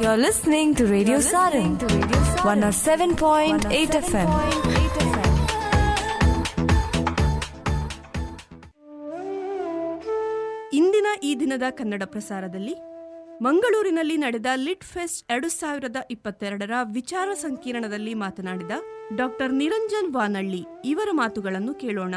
You're listening to Radio Sarin, 107.8 FM. ಇಂದಿನ ಈ ದಿನದ ಕನ್ನಡ ಪ್ರಸಾರದಲ್ಲಿ ಮಂಗಳೂರಿನಲ್ಲಿ ನಡೆದ ಲಿಟ್ ಫೆಸ್ಟ್ ಎರಡು ಸಾವಿರದ ಇಪ್ಪತ್ತೆರಡರ ವಿಚಾರ ಸಂಕಿರಣದಲ್ಲಿ ಮಾತನಾಡಿದ ಡಾಕ್ಟರ್ ನಿರಂಜನ್ ವಾನಳ್ಳಿ ಇವರ ಮಾತುಗಳನ್ನು ಕೇಳೋಣ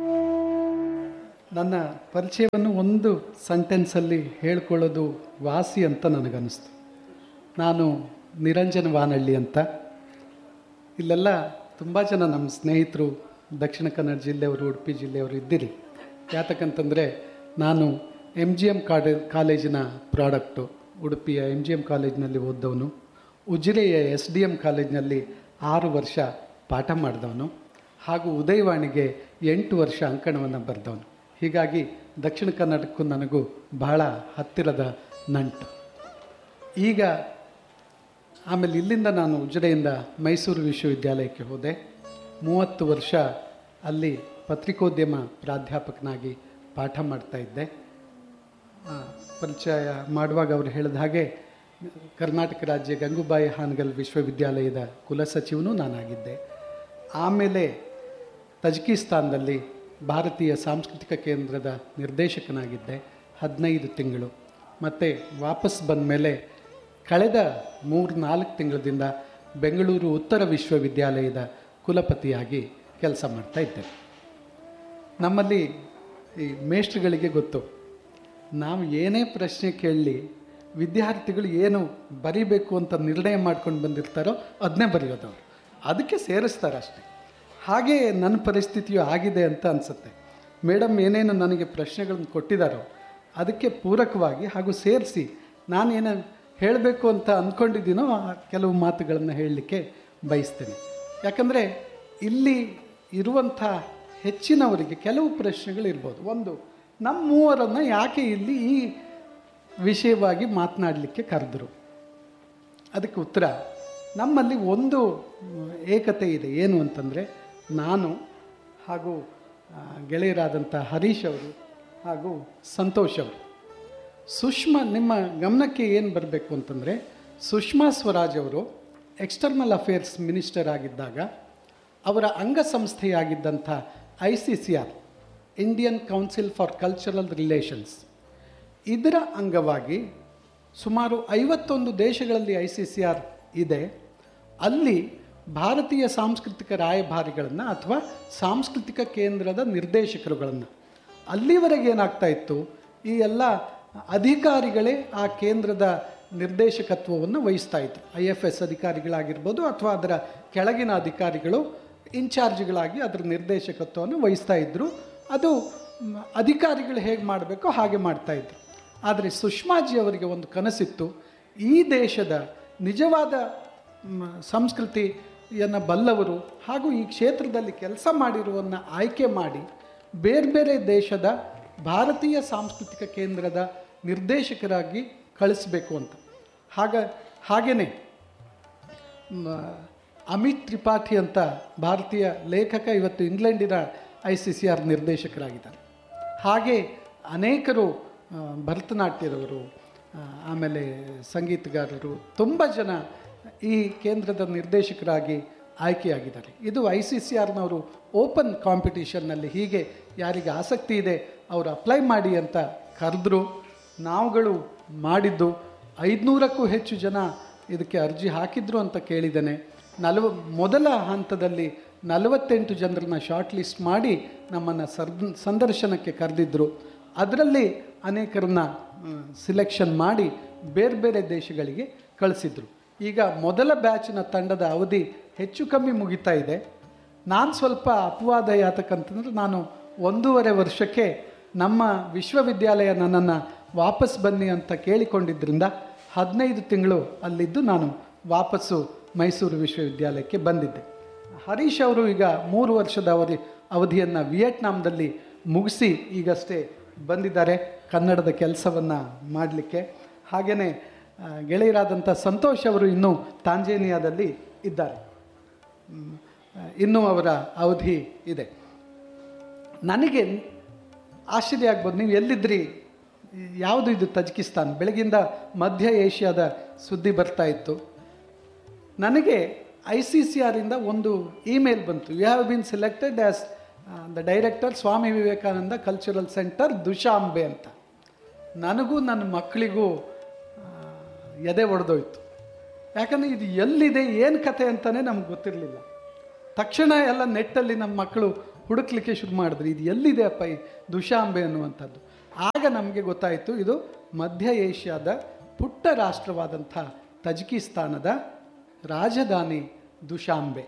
ನನ್ನ ಪರಿಚಯವನ್ನು ಒಂದು ಸೆಂಟೆನ್ಸಲ್ಲಿ ಹೇಳ್ಕೊಳ್ಳೋದು ವಾಸಿ ಅಂತ ನನಗನ್ನಿಸ್ತು ನಾನು ನಿರಂಜನ್ ವಾನಳ್ಳಿ ಅಂತ ಇಲ್ಲೆಲ್ಲ ತುಂಬ ಜನ ನಮ್ಮ ಸ್ನೇಹಿತರು ದಕ್ಷಿಣ ಕನ್ನಡ ಜಿಲ್ಲೆಯವರು ಉಡುಪಿ ಜಿಲ್ಲೆಯವರು ಇದ್ದೀರಿ ಯಾತಕ್ಕಂತಂದರೆ ನಾನು ಎಮ್ ಜಿ ಎಮ್ ಕಾಡೆ ಕಾಲೇಜಿನ ಪ್ರಾಡಕ್ಟು ಉಡುಪಿಯ ಎಮ್ ಜಿ ಎಮ್ ಕಾಲೇಜಿನಲ್ಲಿ ಓದ್ದವನು ಉಜಿರೆಯ ಎಸ್ ಡಿ ಎಮ್ ಕಾಲೇಜಿನಲ್ಲಿ ಆರು ವರ್ಷ ಪಾಠ ಮಾಡಿದವನು ಹಾಗೂ ಉದಯವಾಣಿಗೆ ಎಂಟು ವರ್ಷ ಅಂಕಣವನ್ನು ಬರೆದವನು ಹೀಗಾಗಿ ದಕ್ಷಿಣ ಕನ್ನಡಕ್ಕೂ ನನಗೂ ಬಹಳ ಹತ್ತಿರದ ನಂಟು ಈಗ ಆಮೇಲೆ ಇಲ್ಲಿಂದ ನಾನು ಉಜಿರೆಯಿಂದ ಮೈಸೂರು ವಿಶ್ವವಿದ್ಯಾಲಯಕ್ಕೆ ಹೋದೆ ಮೂವತ್ತು ವರ್ಷ ಅಲ್ಲಿ ಪತ್ರಿಕೋದ್ಯಮ ಪ್ರಾಧ್ಯಾಪಕನಾಗಿ ಪಾಠ ಮಾಡ್ತಾ ಇದ್ದೆ ಆ, ಪರಿಚಯ ಮಾಡುವಾಗ ಅವರು ಹೇಳಿದ ಹಾಗೆ ಕರ್ನಾಟಕ ರಾಜ್ಯ ಗಂಗೂಬಾಯಿ ಹಾನಗಲ್ ವಿಶ್ವವಿದ್ಯಾಲಯದ ಕುಲಸಚಿವನೂ ನಾನಾಗಿದ್ದೆ ಆಮೇಲೆ ತಜಿಕಿಸ್ತಾನದಲ್ಲಿ ಭಾರತೀಯ ಸಾಂಸ್ಕೃತಿಕ ಕೇಂದ್ರದ ನಿರ್ದೇಶಕನಾಗಿದ್ದೆ ಹದಿನೈದು ತಿಂಗಳು ಮತ್ತು ವಾಪಸ್ ಬಂದ ಮೇಲೆ ಕಳೆದ ಮೂರು ನಾಲ್ಕು ತಿಂಗಳದಿಂದ ಬೆಂಗಳೂರು ಉತ್ತರ ವಿಶ್ವವಿದ್ಯಾಲಯದ ಕುಲಪತಿಯಾಗಿ ಕೆಲಸ ಮಾಡ್ತಾ ಇದ್ದೇನೆ ನಮ್ಮಲ್ಲಿ ಈ ಮೇಷ್ಟ್ರುಗಳಿಗೆ ಗೊತ್ತು ನಾವು ಏನೇ ಪ್ರಶ್ನೆ ಕೇಳಲಿ ವಿದ್ಯಾರ್ಥಿಗಳು ಏನು ಬರಿಬೇಕು ಅಂತ ನಿರ್ಣಯ ಮಾಡ್ಕೊಂಡು ಬಂದಿರ್ತಾರೋ ಅದನ್ನೇ ಬರೆಯೋದು ಅವರು ಅದಕ್ಕೆ ಸೇರಿಸ್ತಾರೆ ಅಷ್ಟೆ ಹಾಗೆ ನನ್ನ ಪರಿಸ್ಥಿತಿಯು ಆಗಿದೆ ಅಂತ ಅನಿಸುತ್ತೆ ಮೇಡಮ್ ಏನೇನು ನನಗೆ ಪ್ರಶ್ನೆಗಳನ್ನು ಕೊಟ್ಟಿದ್ದಾರೋ ಅದಕ್ಕೆ ಪೂರಕವಾಗಿ ಹಾಗೂ ಸೇರಿಸಿ ನಾನೇನು ಹೇಳಬೇಕು ಅಂತ ಅಂದ್ಕೊಂಡಿದ್ದೀನೋ ಆ ಕೆಲವು ಮಾತುಗಳನ್ನು ಹೇಳಲಿಕ್ಕೆ ಬಯಸ್ತೇನೆ ಯಾಕಂದರೆ ಇಲ್ಲಿ ಇರುವಂಥ ಹೆಚ್ಚಿನವರಿಗೆ ಕೆಲವು ಪ್ರಶ್ನೆಗಳಿರ್ಬೋದು ಒಂದು ನಮ್ಮ ಮೂವರನ್ನು ಯಾಕೆ ಇಲ್ಲಿ ಈ ವಿಷಯವಾಗಿ ಮಾತನಾಡಲಿಕ್ಕೆ ಕರೆದರು ಅದಕ್ಕೆ ಉತ್ತರ ನಮ್ಮಲ್ಲಿ ಒಂದು ಮ್, ಏಕತೆ ಇದೆ ಏನು ಅಂತಂದರೆ ನಾನು ಹಾಗೂ ಆ, ಗೆಳೆಯರಾದಂಥ ಹರೀಶ್ ಅವರು ಹಾಗೂ ಸಂತೋಷ್ ಅವರು ಸುಷ್ಮಾ ನಿಮ್ಮ ಗಮನಕ್ಕೆ ಏನು ಬರಬೇಕು ಅಂತಂದರೆ ಸುಷ್ಮಾ ಸ್ವರಾಜ್ ಅವರು ಎಕ್ಸ್ಟರ್ನಲ್ ಅಫೇರ್ಸ್ ಮಿನಿಸ್ಟರ್ ಆಗಿದ್ದಾಗ ಅವರ ಅಂಗಸಂಸ್ಥೆಯಾಗಿದ್ದಂಥ I C C R Indian council for cultural relations ಇದರ ಅಂಗವಾಗಿ ಸುಮಾರು ಐವತ್ತೊಂದು ದೇಶಗಳಲ್ಲಿ ಐ ಸಿ ಸಿ ಆರ್ ಇದೆ ಅಲ್ಲಿ ಭಾರತೀಯ ಸಾಂಸ್ಕೃತಿಕ ರಾಯಭಾರಿಗಳನ್ನು ಅಥವಾ ಸಾಂಸ್ಕೃತಿಕ ಕೇಂದ್ರದ ನಿರ್ದೇಶಕರುಗಳನ್ನು ಅಲ್ಲಿವರೆಗೆ ಏನಾಗ್ತಾ ಇತ್ತು ಈ ಎಲ್ಲ ಅಧಿಕಾರಿಗಳೇ ಆ ಕೇಂದ್ರದ ನಿರ್ದೇಶಕತ್ವವನ್ನು ವಹಿಸ್ತಾ ಇದ್ರು ಐ ಎಫ್ ಎಸ್ ಅಧಿಕಾರಿಗಳಾಗಿರ್ಬೋದು ಅಥವಾ ಅದರ ಕೆಳಗಿನ ಅಧಿಕಾರಿಗಳು ಇನ್ಚಾರ್ಜ್ಗಳಾಗಿ ಅದರ ನಿರ್ದೇಶಕತ್ವವನ್ನು ವಹಿಸ್ತಾ ಇದ್ದರು ಅದು ಮ್, ಅಧಿಕಾರಿಗಳು ಹೇಗೆ ಮಾಡಬೇಕೋ ಹಾಗೆ ಮಾಡ್ತಾ ಇದ್ರು ಆದರೆ ಸುಷ್ಮಾಜಿ ಅವರಿಗೆ ಒಂದು ಕನಸಿತ್ತು ಈ ದೇಶದ ನಿಜವಾದ ಮ್, ಸಂಸ್ಕೃತಿಯನ್ನು ಬಲ್ಲವರು ಹಾಗೂ ಈ ಕ್ಷೇತ್ರದಲ್ಲಿ ಕೆಲಸ ಮಾಡಿರುವನ್ನ ಆಯ್ಕೆ ಮಾಡಿ ಬೇರೆ ಬೇರೆ ದೇಶದ ಭಾರತೀಯ ಸಾಂಸ್ಕೃತಿಕ ಕೇಂದ್ರದ ನಿರ್ದೇಶಕರಾಗಿ ಕಳಿಸ್ಬೇಕು ಅಂತ ಹಾಗ ಹಾಗೆಯೇ ಮ, ಅಮಿತ್ ತ್ರಿಪಾಠಿ ಅಂತ ಭಾರತೀಯ ಲೇಖಕ ಇವತ್ತು ಇಂಗ್ಲೆಂಡಿನ ಐ ಸಿ ಸಿ ಆರ್ ನಿರ್ದೇಶಕರಾಗಿದ್ದಾರೆ ಹಾಗೆ ಅನೇಕರು ಆ, ಭರತನಾಟ್ಯದವರು ಆ, ಆಮೇಲೆ ಸಂಗೀತಗಾರರು ತುಂಬ ಜನ ಈ ಕೇಂದ್ರದ ನಿರ್ದೇಶಕರಾಗಿ ಆಯ್ಕೆಯಾಗಿದ್ದಾರೆ ಇದು ಐ ಸಿ ಸಿ ಆರ್ನವರು ಓಪನ್ ಕಾಂಪಿಟಿಷನ್ನಲ್ಲಿ ಹೀಗೆ ಯಾರಿಗೆ ಆಸಕ್ತಿ ಇದೆ ಅವರು ಅಪ್ಲೈ ಮಾಡಿ ಅಂತ ಕರೆದ್ರು ನಾವುಗಳು ಮಾಡಿದ್ದು ಐದುನೂರಕ್ಕೂ ಹೆಚ್ಚು ಜನ ಇದಕ್ಕೆ ಅರ್ಜಿ ಹಾಕಿದ್ರು ಅಂತ ಕೇಳಿದ್ದೇನೆ ನಲವ ಮೊದಲ ಹಂತದಲ್ಲಿ ನಲವತ್ತೆಂಟು ಜನರನ್ನ ಶಾರ್ಟ್ ಲಿಸ್ಟ್ ಮಾಡಿ ನಮ್ಮನ್ನು ಸರ್ದ ಸಂದರ್ಶನಕ್ಕೆ ಕರೆದಿದ್ದರು ಅದರಲ್ಲಿ ಅನೇಕರನ್ನ ಸಿಲೆಕ್ಷನ್ ಮಾಡಿ ಬೇರೆ ಬೇರೆ ದೇಶಗಳಿಗೆ ಕಳಿಸಿದ್ರು ಈಗ ಮೊದಲ ಬ್ಯಾಚಿನ ತಂಡದ ಅವಧಿ ಹೆಚ್ಚು ಕಮ್ಮಿ ಮುಗಿತಾ ಇದೆ ನಾನು ಸ್ವಲ್ಪ ಅಪವಾದ ಯಾತಕ್ಕಂತಂದ್ರೆ ನಾನು ಒಂದೂವರೆ ವರ್ಷಕ್ಕೆ ನಮ್ಮ ವಿಶ್ವವಿದ್ಯಾಲಯ ನನ್ನನ್ನು ವಾಪಸ್ ಬನ್ನಿ ಅಂತ ಕೇಳಿಕೊಂಡಿದ್ದರಿಂದ ಹದಿನೈದು ತಿಂಗಳು ಅಲ್ಲಿದ್ದು ನಾನು ವಾಪಸ್ಸು ಮೈಸೂರು ವಿಶ್ವವಿದ್ಯಾಲಯಕ್ಕೆ ಬಂದಿದ್ದೆ ಹರೀಶ್ ಅವರು ಈಗ ಮೂರು ವರ್ಷದ ಅವಧಿ ಅವಧಿಯನ್ನು ವಿಯೆಟ್ನಾಂದಲ್ಲಿ ಮುಗಿಸಿ ಈಗಷ್ಟೇ ಬಂದಿದ್ದಾರೆ ಕನ್ನಡದ ಕೆಲಸವನ್ನು ಮಾಡಲಿಕ್ಕೆ ಹಾಗೆಯೇ ಆ, ಗೆಳೆಯರಾದಂಥ ಸಂತೋಷ್ ಅವರು ಇನ್ನೂ ತಾಂಜೇನಿಯಾದಲ್ಲಿ ಇದ್ದಾರೆ ಮ್, ಆ, ಇನ್ನೂ ಅವರ ಅವಧಿ ಇದೆ ನನಗೆ ಆಶ್ಚರ್ಯ ಆಗ್ಬೋದು ನೀವು ಎಲ್ಲಿದ್ರಿ ಯಾವುದು ಇದು ತಜಿಕಿಸ್ತಾನ್ ಬೆಳಗಿಂದ ಮಧ್ಯ ಏಷ್ಯಾದ ಸುದ್ದಿ ಬರ್ತಾ ಇತ್ತು ನನಗೆ ಐ ಸಿ ಸಿ ಆರಿಂದ ಒಂದು ಇಮೇಲ್ ಬಂತು you have been selected as the director Swami Vivekananda cultural centre Dushanbe ಅಂತ ನನಗೂ ನನ್ನ ಮಕ್ಕಳಿಗೂ ಆ, ಎದೆ ಒಡೆದೋಯ್ತು ಯಾಕಂದರೆ ಇದು ಎಲ್ಲಿದೆ ಏನು ಕತೆ ಅಂತಲೇ ನಮ್ಗೆ ಗೊತ್ತಿರಲಿಲ್ಲ ತಕ್ಷಣ ಎಲ್ಲ ನೆಟ್ಟಲ್ಲಿ ನಮ್ಮ ಮಕ್ಕಳು ಹುಡುಕ್ಲಿಕ್ಕೆ ಶುರು ಮಾಡಿದ್ರು ಇದು ಎಲ್ಲಿದೆ ಅಪ್ಪ ಈ ದುಶಾಂಬೆ ಅನ್ನುವಂಥದ್ದು ಆಗ ನಮಗೆ ಗೊತ್ತಾಯಿತು ಇದು ಮಧ್ಯ ಏಷ್ಯಾದ ಪುಟ್ಟ ರಾಷ್ಟ್ರವಾದಂಥ ತಜಿಕಿಸ್ತಾನದ ರಾಜಧಾನಿ ದುಶಾಂಬೆ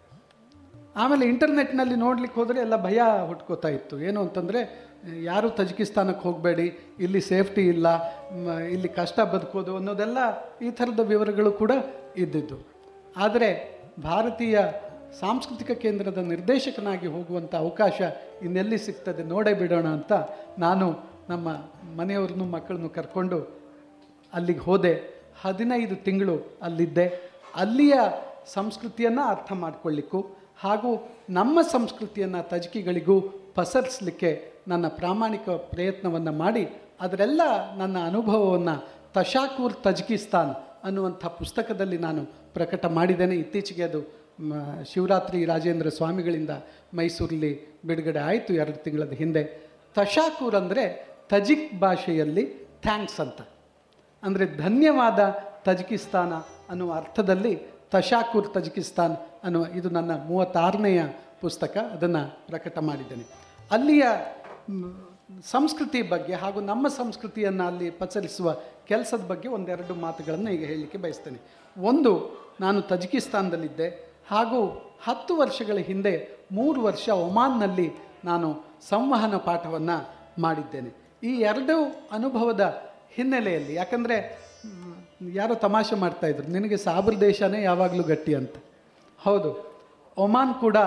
ಆಮೇಲೆ ಇಂಟರ್ನೆಟ್ನಲ್ಲಿ ನೋಡ್ಲಿಕ್ಕೆ ಹೋದರೆ ಎಲ್ಲ ಭಯ ಹುಟ್ಕೋತಾ ಇತ್ತು ಏನು ಅಂತಂದರೆ ಯಾರು ತಜಿಕಿಸ್ತಾನಕ್ಕೆ ಹೋಗಬೇಡಿ ಇಲ್ಲಿ ಸೇಫ್ಟಿ ಇಲ್ಲ ಮ, ಇಲ್ಲಿ ಕಷ್ಟ ಬದುಕೋದು ಅನ್ನೋದೆಲ್ಲ ಈ ಥರದ ವಿವರಗಳು ಕೂಡ ಇದ್ದಿದ್ದು ಆದರೆ ಭಾರತೀಯ ಸಾಂಸ್ಕೃತಿಕ ಕೇಂದ್ರದ ನಿರ್ದೇಶಕನಾಗಿ ಹೋಗುವಂಥ ಅವಕಾಶ ಇನ್ನೆಲ್ಲಿ ಸಿಗ್ತದೆ ನೋಡೇ ಬಿಡೋಣ ಅಂತ ನಾನು ನಮ್ಮ ಮನೆಯವ್ರನ್ನೂ ಮಕ್ಕಳನ್ನು ಕರ್ಕೊಂಡು ಅಲ್ಲಿಗೆ ಹೋದೆ ಹದಿನೈದು ತಿಂಗಳು ಅಲ್ಲಿದ್ದೆ ಅಲ್ಲಿಯ ಸಂಸ್ಕೃತಿಯನ್ನು ಅರ್ಥ ಮಾಡಿಕೊಳ್ಳಿಕ್ಕೂ ಹಾಗೂ ನಮ್ಮ ಸಂಸ್ಕೃತಿಯನ್ನು ತಜ್ಕಿಗಳಿಗೂ ಪಸರಿಸಲಿಕ್ಕೆ ನನ್ನ ಪ್ರಾಮಾಣಿಕ ಪ್ರಯತ್ನವನ್ನು ಮಾಡಿ ಅದರೆಲ್ಲ ನನ್ನ ಅನುಭವವನ್ನು ತಶಾಕೂರ್ ತಜ್ಕಿಸ್ತಾನ್ ಅನ್ನುವಂಥ ಪುಸ್ತಕದಲ್ಲಿ ನಾನು ಪ್ರಕಟ ಮಾಡಿದ್ದೇನೆ ಇತ್ತೀಚೆಗೆ ಅದು ಮ, ಶಿವರಾತ್ರಿ ರಾಜೇಂದ್ರ ಸ್ವಾಮಿಗಳಿಂದ ಮೈಸೂರಲ್ಲಿ ಬಿಡುಗಡೆ ಆಯಿತು ಎರಡು ತಿಂಗಳದ ಹಿಂದೆ ತಶಾಕೂರ್ ಅಂದರೆ ತಜಿಕ್ ಭಾಷೆಯಲ್ಲಿ ಥ್ಯಾಂಕ್ಸ್ ಅಂತ ಅಂದರೆ ಧನ್ಯವಾದ ತಜಿಕಿಸ್ತಾನ ಅನ್ನುವ ಅರ್ಥದಲ್ಲಿ ತಶಾಕೂರ್ ತಜಿಕಿಸ್ತಾನ್ ಅನ್ನುವ ಇದು ನನ್ನ ಮೂವತ್ತಾರನೆಯ ಪುಸ್ತಕ ಅದನ್ನು ಪ್ರಕಟ ಮಾಡಿದ್ದೇನೆ ಅಲ್ಲಿಯ ಮ್, ಸಂಸ್ಕೃತಿ ಬಗ್ಗೆ ಹಾಗೂ ನಮ್ಮ ಸಂಸ್ಕೃತಿಯನ್ನು ಅಲ್ಲಿ ಪಚರಿಸುವ ಕೆಲಸದ ಬಗ್ಗೆ ಒಂದೆರಡು ಮಾತುಗಳನ್ನು ಈಗ ಹೇಳಲಿಕ್ಕೆ ಬಯಸ್ತೇನೆ ಒಂದು ನಾನು ತಜಿಕಿಸ್ತಾನದಲ್ಲಿದ್ದೆ ಹಾಗೂ ಹತ್ತು ವರ್ಷಗಳ ಹಿಂದೆ ಮೂರು ವರ್ಷ ಒಮಾನ್ನಲ್ಲಿ ನಾನು ಸಂವಹನ ಪಾಠವನ್ನು ಮಾಡಿದ್ದೇನೆ ಈ ಎರಡೂ ಅನುಭವದ ಹಿನ್ನೆಲೆಯಲ್ಲಿ ಯಾಕಂದರೆ ಯಾರೋ ತಮಾಷೆ ಮಾಡ್ತಾ ಇದ್ರು ನಿನಗೆ ಸಾಬ್ರ ದೇಶನೇ ಯಾವಾಗಲೂ ಗಟ್ಟಿ ಅಂತ ಹೌದು ಒಮಾನ್ ಕೂಡ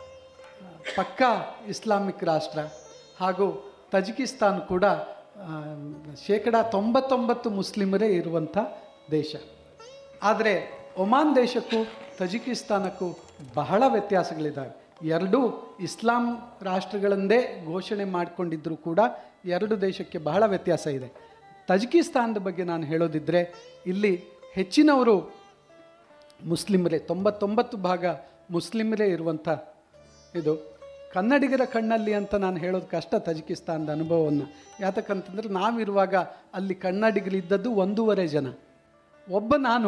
ಪಕ್ಕಾ ಇಸ್ಲಾಮಿಕ್ ರಾಷ್ಟ್ರ ಹಾಗೂ ತಜಿಕಿಸ್ತಾನ್ ಕೂಡ ಆ, ಶೇಕಡ ತೊಂಬತ್ತೊಂಬತ್ತು ಮುಸ್ಲಿಮರೇ ಇರುವಂಥ ದೇಶ ಆದರೆ ಒಮಾನ್ ದೇಶಕ್ಕೂ ತಜಿಕಿಸ್ತಾನಕ್ಕೂ ಬಹಳ ವ್ಯತ್ಯಾಸಗಳಿದ್ದಾವೆ ಎರಡೂ ಇಸ್ಲಾಂ ರಾಷ್ಟ್ರಗಳಂದೇ ಘೋಷಣೆ ಮಾಡಿಕೊಂಡಿದ್ದರೂ ಕೂಡ ಎರಡು ದೇಶಕ್ಕೆ ಬಹಳ ವ್ಯತ್ಯಾಸ ಇದೆ ತಜಿಕಿಸ್ತಾನದ ಬಗ್ಗೆ ನಾನು ಹೇಳೋದಿದ್ದರೆ ಇಲ್ಲಿ ಹೆಚ್ಚಿನವರು ಮುಸ್ಲಿಮರೇ ತೊಂಬತ್ತೊಂಬತ್ತು ಭಾಗ ಮುಸ್ಲಿಮರೇ ಇರುವಂಥ ಇದು ಕನ್ನಡಿಗರ ಕಣ್ಣಲ್ಲಿ ಅಂತ ನಾನು ಹೇಳೋದು ಕಷ್ಟ ತಜಿಕಿಸ್ತಾನದ ಅನುಭವವನ್ನು ಯಾತಕ್ಕಂತಂದ್ರೆ ನಾವಿರುವಾಗ ಅಲ್ಲಿ ಕನ್ನಡಿಗರಿದ್ದದ್ದು ಒಂದೂವರೆ ಜನ ಒಬ್ಬ ನಾನು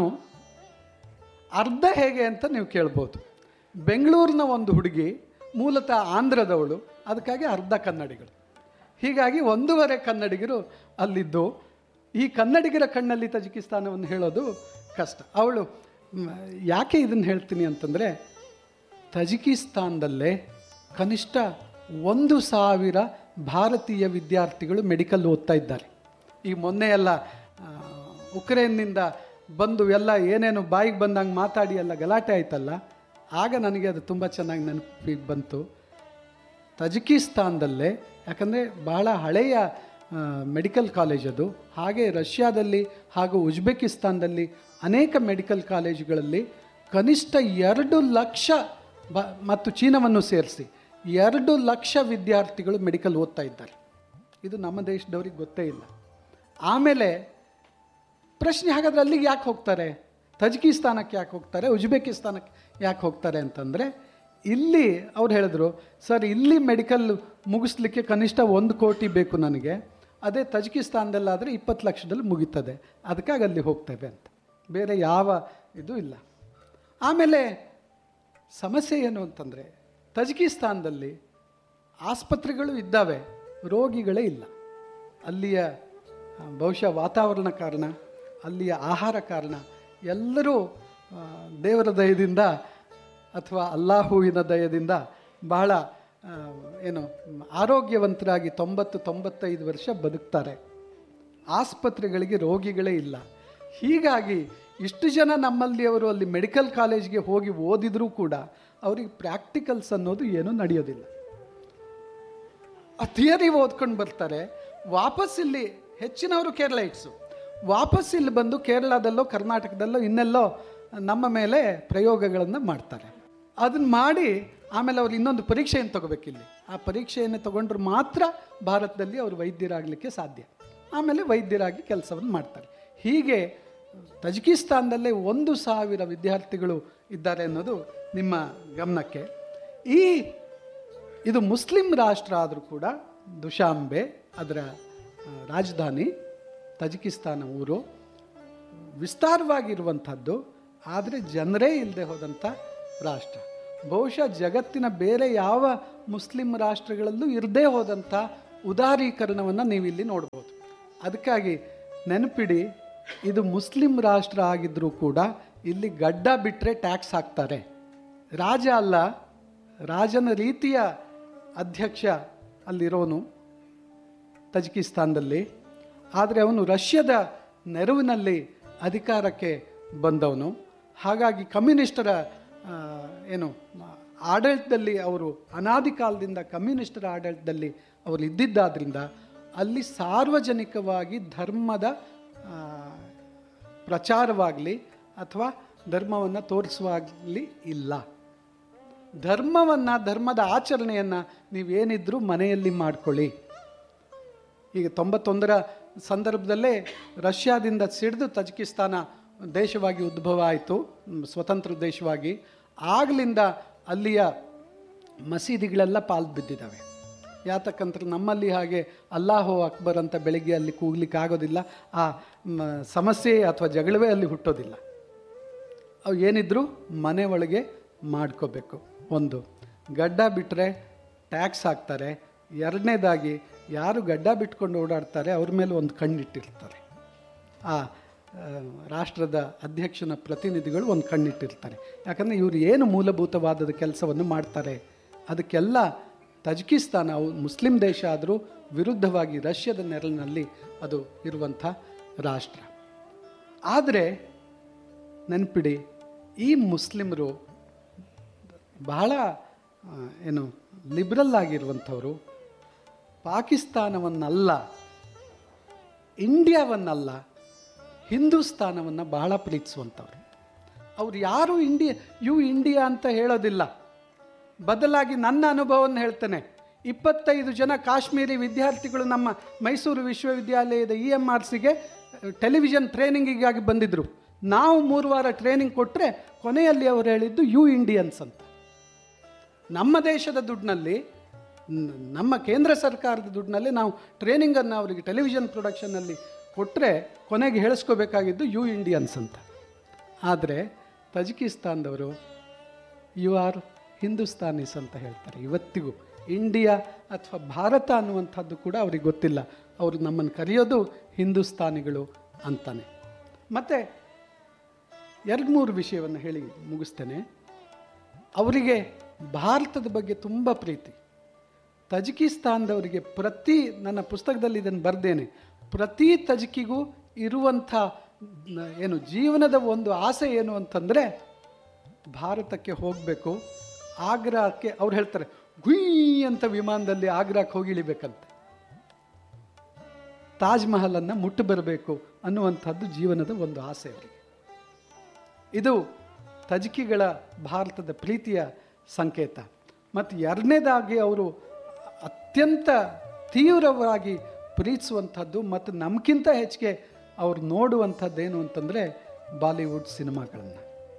ಅರ್ಧ ಹೇಗೆ ಅಂತ ನೀವು ಕೇಳ್ಬೋದು ಬೆಂಗಳೂರಿನ ಒಂದು ಹುಡುಗಿ ಮೂಲತಃ ಆಂಧ್ರದವಳು ಅದಕ್ಕಾಗಿ ಅರ್ಧ ಕನ್ನಡಿಗರು ಹೀಗಾಗಿ ಒಂದೂವರೆ ಕನ್ನಡಿಗರು ಅಲ್ಲಿದ್ದು ಈ ಕನ್ನಡಿಗರ ಕಣ್ಣಲ್ಲಿ ತಜಿಕಿಸ್ತಾನವನ್ನು ಹೇಳೋದು ಕಷ್ಟ ಅವಳು ಮ್, ಯಾಕೆ ಇದನ್ನು ಹೇಳ್ತೀನಿ ಅಂತಂದರೆ ತಜಿಕಿಸ್ತಾನದಲ್ಲೇ ಕನಿಷ್ಠ ಒಂದು ಸಾವಿರ ಭಾರತೀಯ ವಿದ್ಯಾರ್ಥಿಗಳು ಮೆಡಿಕಲ್ ಓದ್ತಾ ಇದ್ದಾರೆ ಈ ಮೊನ್ನೆ ಎಲ್ಲ ಆ, ಉಕ್ರೇನ್ನಿಂದ ಬಂದು ಎಲ್ಲ ಏನೇನು ಬಾಯಿಗೆ ಬಂದಂಗೆ ಮಾತಾಡಿ ಎಲ್ಲ ಗಲಾಟೆ ಆಯ್ತಲ್ಲ ಆಗ ನನಗೆ ಅದು ತುಂಬ ಚೆನ್ನಾಗಿ ನೆನಪಿಗೆ ಬಂತು ತಜಿಕಿಸ್ತಾನದಲ್ಲೇ ಯಾಕಂದರೆ ಬಹಳ ಹಳೆಯ ಆ, ಮೆಡಿಕಲ್ ಕಾಲೇಜ್ ಅದು ಹಾಗೆ ರಷ್ಯಾದಲ್ಲಿ ಹಾಗೂ ಉಜ್ಬೆಕಿಸ್ತಾನದಲ್ಲಿ ಅನೇಕ ಮೆಡಿಕಲ್ ಕಾಲೇಜುಗಳಲ್ಲಿ ಕನಿಷ್ಠ ಎರಡು ಲಕ್ಷ ಬ ಮತ್ತು ಚೀನಾವನ್ನು ಸೇರಿಸಿ ಎರಡು ಲಕ್ಷ ವಿದ್ಯಾರ್ಥಿಗಳು ಮೆಡಿಕಲ್ ಓದ್ತಾ ಇದ್ದಾರೆ ಇದು ನಮ್ಮ ದೇಶದವ್ರಿಗೆ ಗೊತ್ತೇ ಇಲ್ಲ ಆಮೇಲೆ ಪ್ರಶ್ನೆ ಹಾಗಾದ್ರೆ ಅಲ್ಲಿಗೆ ಯಾಕೆ ಹೋಗ್ತಾರೆ ತಜಿಕಿಸ್ತಾನಕ್ಕೆ ಯಾಕೆ ಹೋಗ್ತಾರೆ ಉಜ್ಬೇಕಿಸ್ತಾನಕ್ಕೆ ಯಾಕೆ ಹೋಗ್ತಾರೆ ಅಂತಂದರೆ ಇಲ್ಲಿ ಅವ್ರು ಹೇಳಿದ್ರು ಸರ್ ಇಲ್ಲಿ ಮೆಡಿಕಲ್ ಮುಗಿಸ್ಲಿಕ್ಕೆ ಕನಿಷ್ಠ ಒಂದು ಕೋಟಿ ಬೇಕು ನನಗೆ ಅದೇ ತಜಿಕಿಸ್ತಾನದಲ್ಲಾದರೆ ಇಪ್ಪತ್ತು ಲಕ್ಷದಲ್ಲಿ ಮುಗೀತದೆ ಅದಕ್ಕಾಗಿ ಅಲ್ಲಿ ಹೋಗ್ತೇವೆ ಅಂತ ಬೇರೆ ಯಾವ ಇದು ಇಲ್ಲ ಆಮೇಲೆ ಸಮಸ್ಯೆ ಏನು ಅಂತಂದರೆ ತಜಿಕಿಸ್ತಾನದಲ್ಲಿ ಆಸ್ಪತ್ರೆಗಳು ಇದ್ದಾವೆ ರೋಗಿಗಳೇ ಇಲ್ಲ ಅಲ್ಲಿಯ ಆ, ಬಹುಶಃ ವಾತಾವರಣ ಕಾರಣ ಅಲ್ಲಿಯ ಆಹಾರ ಕಾರಣ ಎಲ್ಲರೂ ಆ, ದೇವರ ದಯದಿಂದ ಅಥವಾ ಅಲ್ಲಾಹುವಿನ ದಯದಿಂದ ಬಹಳ ಆ, ಏನು ಆರೋಗ್ಯವಂತರಾಗಿ ತೊಂಬತ್ತು ತೊಂಬತ್ತೈದು ವರ್ಷ ಬದುಕ್ತಾರೆ ಆಸ್ಪತ್ರೆಗಳಿಗೆ ರೋಗಿಗಳೇ ಇಲ್ಲ ಹೀಗಾಗಿ ಇಷ್ಟು ಜನ ನಮ್ಮಲ್ಲಿಯವರು ಅಲ್ಲಿ ಮೆಡಿಕಲ್ ಕಾಲೇಜ್ಗೆ ಹೋಗಿ ಓದಿದರೂ ಕೂಡ ಅವರಿಗೆ ಪ್ರಾಕ್ಟಿಕಲ್ಸ್ ಅನ್ನೋದು ಏನೂ ನಡೆಯೋದಿಲ್ಲ ಆ ಥಿಯರಿ ಓದ್ಕೊಂಡು ಬರ್ತಾರೆ ವಾಪಸ್ ಇಲ್ಲಿ ಹೆಚ್ಚಿನವರು ಕೇರಳೈಟ್ಸು ವಾಪಸ್ ಇಲ್ಲಿ ಬಂದು ಕೇರಳದಲ್ಲೋ ಕರ್ನಾಟಕದಲ್ಲೋ ಇನ್ನೆಲ್ಲೋ ನಮ್ಮ ಮೇಲೆ ಪ್ರಯೋಗಗಳನ್ನು ಮಾಡ್ತಾರೆ ಅದನ್ನು ಮಾಡಿ ಆಮೇಲೆ ಅವ್ರು ಇನ್ನೊಂದು ಪರೀಕ್ಷೆಯನ್ನು ತಗೋಬೇಕಿಲ್ಲಿ ಆ ಪರೀಕ್ಷೆಯನ್ನು ತಗೊಂಡ್ರೆ ಮಾತ್ರ ಭಾರತದಲ್ಲಿ ಅವರು ವೈದ್ಯರಾಗಲಿಕ್ಕೆ ಸಾಧ್ಯ ಆಮೇಲೆ ವೈದ್ಯರಾಗಿ ಕೆಲಸವನ್ನು ಮಾಡ್ತಾರೆ ಹೀಗೆ ತಜಿಕಿಸ್ತಾನದಲ್ಲೇ ಒಂದು ಸಾವಿರ ವಿದ್ಯಾರ್ಥಿಗಳು ಇದ್ದಾರೆ ಅನ್ನೋದು ನಿಮ್ಮ ಗಮನಕ್ಕೆ ಈ ಇದು ಮುಸ್ಲಿಂ ರಾಷ್ಟ್ರ ಆದರೂ ಕೂಡ ದುಶಾಂಬೆ ಅದರ ಆ, ರಾಜಧಾನಿ ತಜಿಕಿಸ್ತಾನ ಊರು ವಿಸ್ತಾರವಾಗಿರುವಂಥದ್ದು ಆದರೆ ಜನರೇ ಇಲ್ಲದೆ ಹೋದಂಥ ರಾಷ್ಟ್ರ ಬಹುಶಃ ಜಗತ್ತಿನ ಬೇರೆ ಯಾವ ಮುಸ್ಲಿಂ ರಾಷ್ಟ್ರಗಳಲ್ಲೂ ಇರದೇ ಹೋದಂಥ ಉದಾರೀಕರಣವನ್ನು ನೀವು ಇಲ್ಲಿ ನೋಡ್ಬೋದು ಅದಕ್ಕಾಗಿ ನೆನಪಿಡಿ ಇದು ಮುಸ್ಲಿಂ ರಾಷ್ಟ್ರ ಆಗಿದ್ದರೂ ಕೂಡ ಇಲ್ಲಿ ಗಡ್ಡ ಬಿಟ್ಟರೆ ಟ್ಯಾಕ್ಸ್ ಹಾಕ್ತಾರೆ ರಾಜ ಅಲ್ಲ ರಾಜನ ರೀತಿಯ ಅಧ್ಯಕ್ಷ ಅಲ್ಲಿರೋನು ತಜಿಕಿಸ್ತಾನದಲ್ಲಿ ಆದರೆ ಅವನು ರಷ್ಯಾದ ನೆರವಿನಲ್ಲಿ ಅಧಿಕಾರಕ್ಕೆ ಬಂದವನು ಹಾಗಾಗಿ ಕಮ್ಯುನಿಸ್ಟರ ಆ, ಏನು ಆಡಳಿತದಲ್ಲಿ ಅವರು ಅನಾದಿ ಕಾಲದಿಂದ ಕಮ್ಯುನಿಸ್ಟರ ಆಡಳಿತದಲ್ಲಿ ಅವರು ಇದ್ದಿದ್ದಾದ್ರಿಂದ ಅಲ್ಲಿ ಸಾರ್ವಜನಿಕವಾಗಿ ಧರ್ಮದ ಆ, ಪ್ರಚಾರವಾಗಲಿ ಅಥವಾ ಧರ್ಮವನ್ನು ತೋರಿಸುವಾಗಲಿ ಇಲ್ಲ ಧರ್ಮವನ್ನು ಧರ್ಮದ ಆಚರಣೆಯನ್ನು ನೀವೇನಿದ್ರೂ ಮನೆಯಲ್ಲಿ ಮಾಡ್ಕೊಳ್ಳಿ ಈಗ ತೊಂಬತ್ತೊಂದರ ಸಂದರ್ಭದಲ್ಲೇ ರಷ್ಯಾದಿಂದ ಸಿಡಿದು ತಜಿಕಿಸ್ತಾನ ದೇಶವಾಗಿ ಉದ್ಭವ ಆಯಿತು ಮ್, ಸ್ವತಂತ್ರ ದೇಶವಾಗಿ ಆಗಲಿಂದ ಅಲ್ಲಿಯ ಮಸೀದಿಗಳೆಲ್ಲ ಪಾಲ್ ಬಿದ್ದಿದ್ದಾವೆ ಯಾತಕ್ಕಂದ್ರೆ ನಮ್ಮಲ್ಲಿ ಹಾಗೆ ಅಲ್ಲಾಹೋ ಅಕ್ಬರ್ ಅಂತ ಬೆಳಿಗ್ಗೆ ಅಲ್ಲಿ ಕೂಗ್ಲಿಕ್ಕೆ ಆಗೋದಿಲ್ಲ ಆ ಮ, ಸಮಸ್ಯೆ ಅಥವಾ ಜಗಳವೇ ಅಲ್ಲಿ ಹುಟ್ಟೋದಿಲ್ಲ ಅವು ಏನಿದ್ರು ಮನೆ ಒಳಗೆ ಮಾಡ್ಕೋಬೇಕು ಒಂದು ಗಡ್ಡ ಬಿಟ್ಟರೆ ಟ್ಯಾಕ್ಸ್ ಹಾಕ್ತಾರೆ ಎರಡನೇದಾಗಿ ಯಾರು ಗಡ್ಡ ಬಿಟ್ಕೊಂಡು ಓಡಾಡ್ತಾರೆ ಅವ್ರ ಮೇಲೆ ಒಂದು ಕಣ್ಣಿಟ್ಟಿರ್ತಾರೆ ಆ ಆ, ರಾಷ್ಟ್ರದ ಅಧ್ಯಕ್ಷನ ಪ್ರತಿನಿಧಿಗಳು ಒಂದು ಕಣ್ಣಿಟ್ಟಿರ್ತಾರೆ ಯಾಕಂದರೆ ಇವರು ಏನು ಮೂಲಭೂತವಾದದ ಕೆಲಸವನ್ನು ಮಾಡ್ತಾರೆ ಅದಕ್ಕೆಲ್ಲ ತಜಿಕಿಸ್ತಾನ ಅವು ಮುಸ್ಲಿಂ ದೇಶ ಆದರೂ ವಿರುದ್ಧವಾಗಿ ರಷ್ಯಾದ ನೆರಳಿನಲ್ಲಿ ಅದು ಇರುವಂಥ ರಾಷ್ಟ್ರ ಆದರೆ ನೆನಪಿಡಿ ಈ ಮುಸ್ಲಿಮರು ಬಹಳ ಆ, ಏನು ಲಿಬ್ರಲ್ ಆಗಿರುವಂಥವರು ಪಾಕಿಸ್ತಾನವನ್ನಲ್ಲ ಇಂಡಿಯಾವನ್ನಲ್ಲ ಹಿಂದೂಸ್ತಾನವನ್ನು ಬಹಳ ಪ್ರೀತಿಸುವಂಥವ್ರು ಅವ್ರು ಯಾರು ಇಂಡಿಯಾ ಯು ಇಂಡಿಯಾ ಅಂತ ಹೇಳೋದಿಲ್ಲ ಬದಲಾಗಿ ನನ್ನ ಅನುಭವವನ್ನು ಹೇಳ್ತೇನೆ ಇಪ್ಪತ್ತೈದು ಜನ ಕಾಶ್ಮೀರಿ ವಿದ್ಯಾರ್ಥಿಗಳು ನಮ್ಮ ಮೈಸೂರು ವಿಶ್ವವಿದ್ಯಾಲಯದ ಇ ಎಮ್ ಆರ್ ಸಿಗೆ ಟೆಲಿವಿಷನ್ ಟ್ರೈನಿಂಗಿಗಾಗಿ ಬಂದಿದ್ದರು ನಾವು ಮೂರು ವಾರ ಟ್ರೈನಿಂಗ್ ಕೊಟ್ಟರೆ ಕೊನೆಯಲ್ಲಿ ಅವರು ಹೇಳಿದ್ದು ಯು ಇಂಡಿಯನ್ಸ್ ಅಂತ ನಮ್ಮ ದೇಶದ ದುಡ್ಡಿನಲ್ಲಿ ನ- ನಮ್ಮ ಕೇಂದ್ರ ಸರ್ಕಾರದ ದುಡ್ಡಿನಲ್ಲಿ ನಾವು ಟ್ರೈನಿಂಗನ್ನು ಅವರಿಗೆ ಟೆಲಿವಿಷನ್ ಪ್ರೊಡಕ್ಷನ್ನಲ್ಲಿ ಕೊಟ್ಟರೆ ಕೊನೆಗೆ ಹೇಳಿಸ್ಕೋಬೇಕಾಗಿದ್ದು ಯು ಇಂಡಿಯನ್ಸ್ ಅಂತ ಆದರೆ ತಜಿಕಿಸ್ತಾನದವರು ಯು ಆರ್ ಹಿಂದೂಸ್ತಾನೀಸ್ ಅಂತ ಹೇಳ್ತಾರೆ ಇವತ್ತಿಗೂ ಇಂಡಿಯಾ ಅಥವಾ ಭಾರತ ಅನ್ನುವಂಥದ್ದು ಕೂಡ ಅವ್ರಿಗೆ ಗೊತ್ತಿಲ್ಲ ಅವರು ನಮ್ಮನ್ನು ಕರೆಯೋದು ಹಿಂದೂಸ್ತಾನಿಗಳು ಅಂತಾನೆ ಮತ್ತು ಎರಡು ಮೂರು ವಿಷಯವನ್ನು ಹೇಳಿ ಮುಗಿಸ್ತೇನೆ ಅವರಿಗೆ ಭಾರತದ ಬಗ್ಗೆ ತುಂಬ ಪ್ರೀತಿ ತಜಿಕಿಸ್ತಾನದವರಿಗೆ ಪ್ರತಿ ನನ್ನ ಪುಸ್ತಕದಲ್ಲಿ ಇದನ್ನು ಬರ್ದೇನೆ ಪ್ರತಿ ತಜಿಕಿಗೂ ಇರುವಂಥ ನ- ಏನು ಜೀವನದ ಒಂದು ಆಸೆ ಏನು ಅಂತಂದರೆ ಭಾರತಕ್ಕೆ ಹೋಗಬೇಕು ಆಗ್ರಾಕ್ಕೆ ಅವ್ರು ಹೇಳ್ತಾರೆ ಗುಯ್ ಅಂತ ವಿಮಾನದಲ್ಲಿ ಆಗ್ರಾಕ್ಕೆ ಹೋಗಿ ಇಳಿಬೇಕಂತೆ ತಾಜ್ ಮಹಲನ್ನು ಮುಟ್ಟು ಬರಬೇಕು ಅನ್ನುವಂಥದ್ದು ಜೀವನದ ಒಂದು ಆಸೆ ಅವರಿಗೆ ಇದು ತಜಿಕಿಗಳ ಭಾರತದ ಪ್ರೀತಿಯ ಸಂಕೇತ ಮತ್ತು ಎರಡನೇದಾಗಿ ಅವರು ಅತ್ಯಂತ ತೀವ್ರವಾಗಿ ಪ್ರೀತಿಸುವಂಥದ್ದು ಮತ್ತು ನಮಗಿಂತ ಹೆಚ್ಚಿಗೆ ಅವ್ರು ನೋಡುವಂಥದ್ದೇನು ಅಂತಂದರೆ ಬಾಲಿವುಡ್ ಸಿನಿಮಾಗಳನ್ನು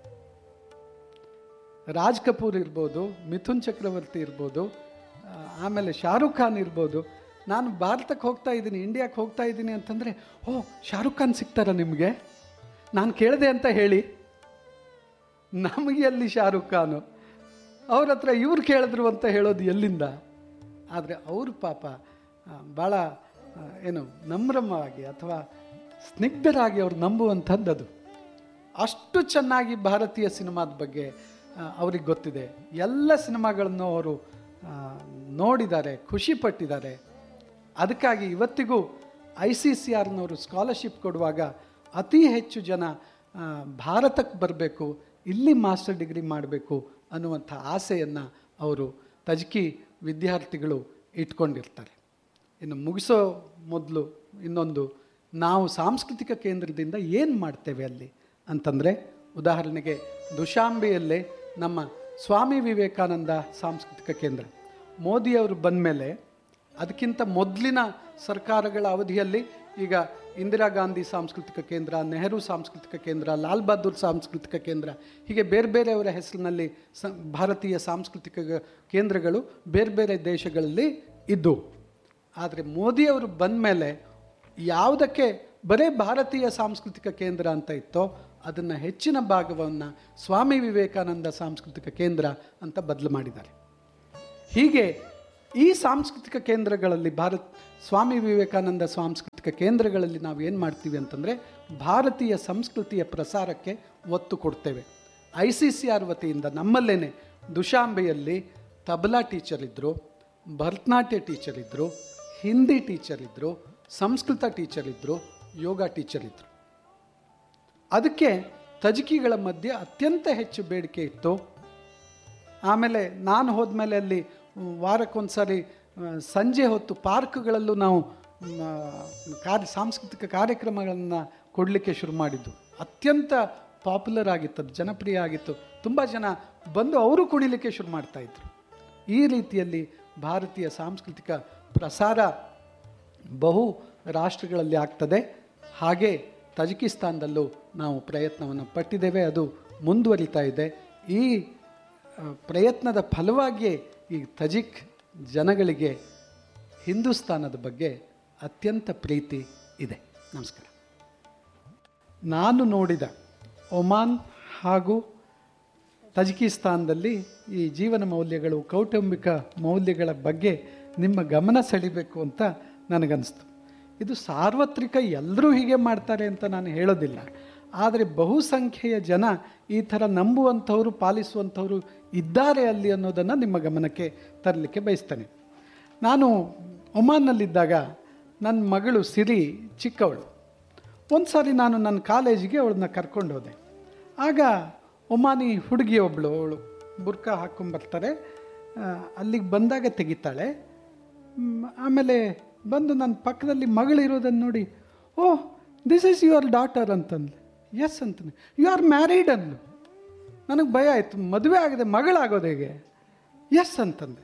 ರಾಜ್ ಕಪೂರ್ ಇರ್ಬೋದು ಮಿಥುನ್ ಚಕ್ರವರ್ತಿ ಇರ್ಬೋದು ಆ, ಆಮೇಲೆ ಶಾರುಖ್ ಖಾನ್ ಇರ್ಬೋದು ನಾನು ಭಾರತಕ್ಕೆ ಹೋಗ್ತಾ ಇದ್ದೀನಿ ಇಂಡಿಯಾಕ್ಕೆ ಹೋಗ್ತಾ ಇದ್ದೀನಿ ಅಂತಂದರೆ ಓ ಶಾರುಖ್ ಖಾನ್ ಸಿಗ್ತಾರ ನಿಮಗೆ ನಾನು ಕೇಳಿದೆ ಅಂತ ಹೇಳಿ ನಮಗೆ ಎಲ್ಲಿ ಶಾರುಖ್ ಖಾನು ಅವ್ರ ಹತ್ರ ಇವ್ರು ಕೇಳಿದ್ರು ಅಂತ ಹೇಳೋದು ಎಲ್ಲಿಂದ ಆದರೆ ಅವರು ಪಾಪ ಆ, ಭಾಳ ಆ, ಏನು ನಮ್ರಮವಾಗಿ ಅಥವಾ ಸ್ನಿಗ್ಧರಾಗಿ ಅವ್ರು ನಂಬುವಂಥದ್ದು ಅದು ಅಷ್ಟು ಚೆನ್ನಾಗಿ ಭಾರತೀಯ ಸಿನಿಮಾದ ಬಗ್ಗೆ ಆ, ಅವ್ರಿಗೆ ಗೊತ್ತಿದೆ ಎಲ್ಲ ಸಿನಿಮಾಗಳನ್ನು ಅವರು ಆ, ನೋಡಿದ್ದಾರೆ ಖುಷಿ ಪಟ್ಟಿದ್ದಾರೆ ಅದಕ್ಕಾಗಿ ಇವತ್ತಿಗೂ ಐ ಸಿ ಸಿ ಆರ್ನವರು ಸ್ಕಾಲರ್ಶಿಪ್ ಕೊಡುವಾಗ ಅತಿ ಹೆಚ್ಚು ಜನ ಆ, ಭಾರತಕ್ಕೆ ಬರಬೇಕು ಇಲ್ಲಿ ಮಾಸ್ಟರ್ ಡಿಗ್ರಿ ಮಾಡಬೇಕು ಅನ್ನುವಂಥ ಆಸೆಯನ್ನು ಅವರು ತಜ್ಕಿ ವಿದ್ಯಾರ್ಥಿಗಳು ಇಟ್ಕೊಂಡಿರ್ತಾರೆ ಇನ್ನು ಮುಗಿಸೋ ಮೊದಲು ಇನ್ನೊಂದು ನಾವು ಸಾಂಸ್ಕೃತಿಕ ಕೇಂದ್ರದಿಂದ ಏನು ಮಾಡ್ತೇವೆ ಅಲ್ಲಿ ಅಂತಂದರೆ ಉದಾಹರಣೆಗೆ ದುಶಾಂಬೆಯಲ್ಲೇ ನಮ್ಮ ಸ್ವಾಮಿ ವಿವೇಕಾನಂದ ಸಾಂಸ್ಕೃತಿಕ ಕೇಂದ್ರ ಮೋದಿಯವರು ಬಂದ ಮೇಲೆ ಅದಕ್ಕಿಂತ ಮೊದಲಿನ ಸರ್ಕಾರಗಳ ಅವಧಿಯಲ್ಲಿ ಈಗ ಇಂದಿರಾ ಗಾಂಧಿ ಸಾಂಸ್ಕೃತಿಕ ಕೇಂದ್ರ ನೆಹರು ಸಾಂಸ್ಕೃತಿಕ ಕೇಂದ್ರ ಲಾಲ್ ಬಹದ್ದೂರ್ ಸಾಂಸ್ಕೃತಿಕ ಕೇಂದ್ರ ಹೀಗೆ ಬೇರೆ ಬೇರೆಯವರ ಹೆಸರಿನಲ್ಲಿ ಸ ಭಾರತೀಯ ಸಾಂಸ್ಕೃತಿಕ ಗ- ಕೇಂದ್ರಗಳು ಬೇರೆ ಬೇರೆ ದೇಶಗಳಲ್ಲಿ ಇದ್ದವು ಆದರೆ ಮೋದಿಯವರು ಬಂದ ಮೇಲೆ ಯಾವುದಕ್ಕೆ ಬರೇ ಭಾರತೀಯ ಸಾಂಸ್ಕೃತಿಕ ಕೇಂದ್ರ ಅಂತ ಇತ್ತೋ ಅದನ್ನು ಹೆಚ್ಚಿನ ಭಾಗವನ್ನು ಸ್ವಾಮಿ ವಿವೇಕಾನಂದ ಸಾಂಸ್ಕೃತಿಕ ಕೇಂದ್ರ ಅಂತ ಬದಲು ಮಾಡಿದ್ದಾರೆ ಹೀಗೆ ಈ ಸಾಂಸ್ಕೃತಿಕ ಕೇಂದ್ರಗಳಲ್ಲಿ ಭಾರತ್ ಸ್ವಾಮಿ ವಿವೇಕಾನಂದ ಸಾಂಸ್ಕೃತಿಕ ಕೇಂದ್ರಗಳಲ್ಲಿ ನಾವು ಏನು ಮಾಡ್ತೀವಿ ಅಂತಂದರೆ ಭಾರತೀಯ ಸಂಸ್ಕೃತಿಯ ಪ್ರಸಾರಕ್ಕೆ ಒತ್ತು ಕೊಡ್ತೇವೆ ಐ ಸಿ ಸಿ ಆರ್ ವತಿಯಿಂದ ನಮ್ಮಲ್ಲೇ ದುಶಾಂಬೆಯಲ್ಲಿ ತಬಲಾ ಟೀಚರ್ ಇದ್ದರು ಭರತನಾಟ್ಯ ಟೀಚರ್ ಇದ್ದರು ಹಿಂದಿ ಟೀಚರ್ ಇದ್ದರು ಸಂಸ್ಕೃತ ಟೀಚರ್ ಇದ್ದರು ಯೋಗ ಟೀಚರ್ ಇದ್ದರು ಅದಕ್ಕೆ ತಜಿಕಿಗಳ ಮಧ್ಯೆ ಅತ್ಯಂತ ಹೆಚ್ಚು ಬೇಡಿಕೆ ಇತ್ತು ಆಮೇಲೆ ನಾನು ಹೋದ್ಮೇಲೆ ಅಲ್ಲಿ ವಾರಕ್ಕೊಂದು ಸಾರಿ ಆ, ಸಂಜೆ ಹೊತ್ತು ಪಾರ್ಕ್ಗಳಲ್ಲೂ ನಾವು ಮ್, ಕಾರ್ಯ ಸಾಂಸ್ಕೃತಿಕ ಕಾರ್ಯಕ್ರಮಗಳನ್ನು ಕೊಡಲಿಕ್ಕೆ ಶುರು ಮಾಡಿದ್ದು ಅತ್ಯಂತ ಪಾಪ್ಯುಲರ್ ಆಗಿತ್ತು ಅದು ಜನಪ್ರಿಯ ಆಗಿತ್ತು ತುಂಬ ಜನ ಬಂದು ಅವರು ಕುಣಿಲಿಕ್ಕೆ ಶುರು ಮಾಡ್ತಾಯಿದ್ರು ಈ ರೀತಿಯಲ್ಲಿ ಭಾರತೀಯ ಸಾಂಸ್ಕೃತಿಕ ಪ್ರಸಾರ ಬಹು ರಾಷ್ಟ್ರಗಳಲ್ಲಿ ಆಗ್ತದೆ ಹಾಗೆ ತಜಿಕಿಸ್ತಾನದಲ್ಲೂ ನಾವು ಪ್ರಯತ್ನವನ್ನು ಪಟ್ಟಿದ್ದೇವೆ ಅದು ಮುಂದುವರಿತಾ ಇದೆ ಈ ಆ, ಪ್ರಯತ್ನದ ಫಲವಾಗಿಯೇ ಈ ತಜಿಕ್ ಜನಗಳಿಗೆ ಹಿಂದೂಸ್ತಾನದ ಬಗ್ಗೆ ಅತ್ಯಂತ ಪ್ರೀತಿ ಇದೆ ನಮಸ್ಕಾರ ನಾನು ನೋಡಿದ ಒಮಾನ್ ಹಾಗೂ ತಜಿಕಿಸ್ತಾನದಲ್ಲಿ ಈ ಜೀವನ ಮೌಲ್ಯಗಳು ಕೌಟುಂಬಿಕ ಮೌಲ್ಯಗಳ ಬಗ್ಗೆ ನಿಮ್ಮ ಗಮನ ಸೆಳಿಬೇಕು ಅಂತ ನನಗನ್ನಿಸ್ತು ಇದು ಸಾರ್ವತ್ರಿಕ ಎಲ್ಲರೂ ಹೀಗೆ ಮಾಡ್ತಾರೆ ಅಂತ ನಾನು ಹೇಳೋದಿಲ್ಲ ಆದರೆ ಬಹುಸಂಖ್ಯೆಯ ಜನ ಈ ಥರ ನಂಬುವಂಥವರು ಪಾಲಿಸುವಂಥವರು ಇದ್ದಾರೆ ಅಲ್ಲಿ ಅನ್ನೋದನ್ನು ನಿಮ್ಮ ಗಮನಕ್ಕೆ ತರಲಿಕ್ಕೆ ಬಯಸ್ತೇನೆ ನಾನು ಒಮಾನ್ನಲ್ಲಿದ್ದಾಗ ನನ್ನ ಮಗಳು ಸಿರಿ ಚಿಕ್ಕವಳು ಒಂದು ಸಾರಿ ನಾನು ನನ್ನ ಕಾಲೇಜಿಗೆ ಅವಳನ್ನ ಕರ್ಕೊಂಡು ಹೋದೆ ಆಗ ಒಮಾನಿ ಹುಡುಗಿ ಒಬ್ಬಳು ಅವಳು ಬುರ್ಕ ಹಾಕ್ಕೊಂಬರ್ತಾರೆ ಆ, ಅಲ್ಲಿಗೆ ಬಂದಾಗ ತೆಗಿತಾಳೆ ಮ್, ಆಮೇಲೆ ಬಂದು ನನ್ನ ಪಕ್ಕದಲ್ಲಿ ಮಗಳಿರೋದನ್ನು ನೋಡಿ oh this is your daughter ಅಂತಂದ್ಲು ಎಸ್ ಅಂತಾನೆ ಯು ಆರ್ ಮ್ಯಾರಿಡ್ ಅಂದ್ಲು ನನಗೆ ಭಯ ಆಯಿತು ಮದುವೆ ಆಗದೆ ಮಗಳಾಗೋದು ಹೇಗೆ ಎಸ್ ಅಂತಂದೆ